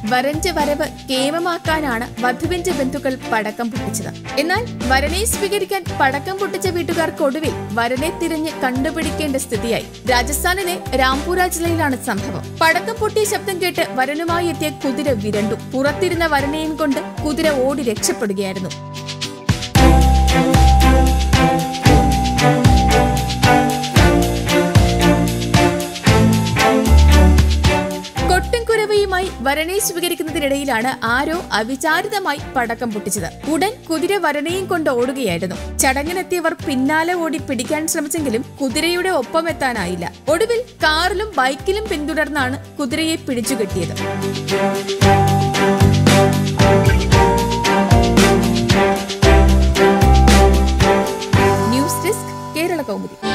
വരന്റെ വരവ് കേമമാക്കാനാണ് വധുവിന്റെ ബന്ധുക്കൾ പടക്കം പൊട്ടിച്ചത് എന്നാൽ വരനെ സ്വീകരിക്കാൻ പടക്കം പൊട്ടിച്ച വീട്ടുകാർക്കൊടുവിൽ വരനെ തിരഞ്ഞ് കണ്ടുപിടിക്കേണ്ട സ്ഥിതിയായി രാജസ്ഥാനിലെ രാംപുര ജില്ലയിലാണ് സംഭവം പടക്കം പൊട്ടിയ ശബ്ദം കേട്ട് വരനുമായി എത്തിയ കുതിര വിരണ്ടു പുറത്തിരുന്ന വരനെയും കൊണ്ട് കുതിര ഓടി രക്ഷപ്പെടുകയായിരുന്നു കൊട്ടുംകുരവയുമായി വരനെ സ്വീകരിക്കുന്നതിനിടയിലാണ് ആരോ അവിചാരിതമായി പടക്കം പൊട്ടിച്ചത് ഉടൻ കുതിര വരനെയും കൊണ്ട് ഓടുകയായിരുന്നു ചടങ്ങിനെത്തിയവർ പിന്നാലെ ഓടി പിടിക്കാൻ ശ്രമിച്ചെങ്കിലും കുതിരയുടെ ഒപ്പമെത്താനായില്ല ഒടുവിൽ കാറിലും ബൈക്കിലും പിന്തുടർന്നാണ് കുതിരയെ പിടിച്ചുകെട്ടിയത് ന്യൂസ് ഡെസ്ക് കേരള കൗമുദി